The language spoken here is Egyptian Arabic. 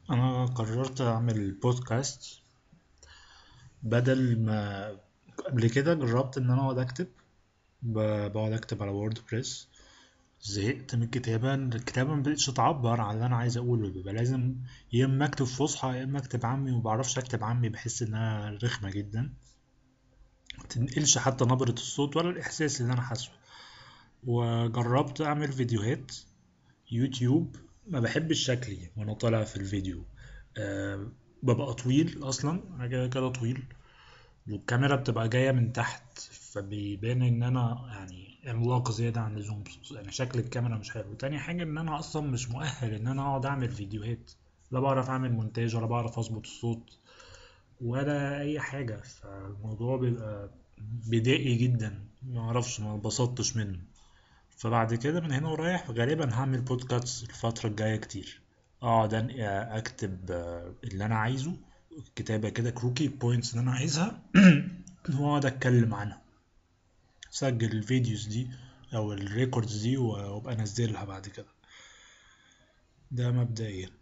انا قررت اعمل بودكاست بدل ما قبل كده جربت ان انا اقعد اكتب ب- بقعد اكتب على ووردبريس زهقت من الكتابة الكتابة مبقتش تعبر عن اللي انا عايز اقوله بيبقى لازم يا اما اكتب فصحى يا اما اكتب عامي ومبعرفش اكتب عامي بحس انها رخمة جدا متنقلش حتى نبرة الصوت ولا الاحساس اللي انا حاسه وجربت اعمل فيديوهات يوتيوب ما بحبش شكلي وانا طالع في الفيديو أه ببقى طويل اصلا انا كده كده طويل والكاميرا بتبقى جاية من تحت فبيبان ان انا يعني عملاق زيادة عن اللزوم يعني شكل الكاميرا مش حلو تاني حاجة ان انا اصلا مش مؤهل ان انا اقعد اعمل فيديوهات لا بعرف اعمل مونتاج ولا بعرف اظبط الصوت ولا اي حاجة فالموضوع بيبقى بدائي جدا ما اعرفش ما اتبسطتش منه فبعد كده من هنا ورايح غالبا هعمل بودكاست الفترة الجاية كتير اقعد أن- اكتب آه، اللي انا عايزه كتابة كده كروكي بوينتس اللي انا عايزها واقعد اتكلم عنها اسجل الفيديوز دي او الريكوردز دي وابقى انزلها بعد كده ده مبدئيا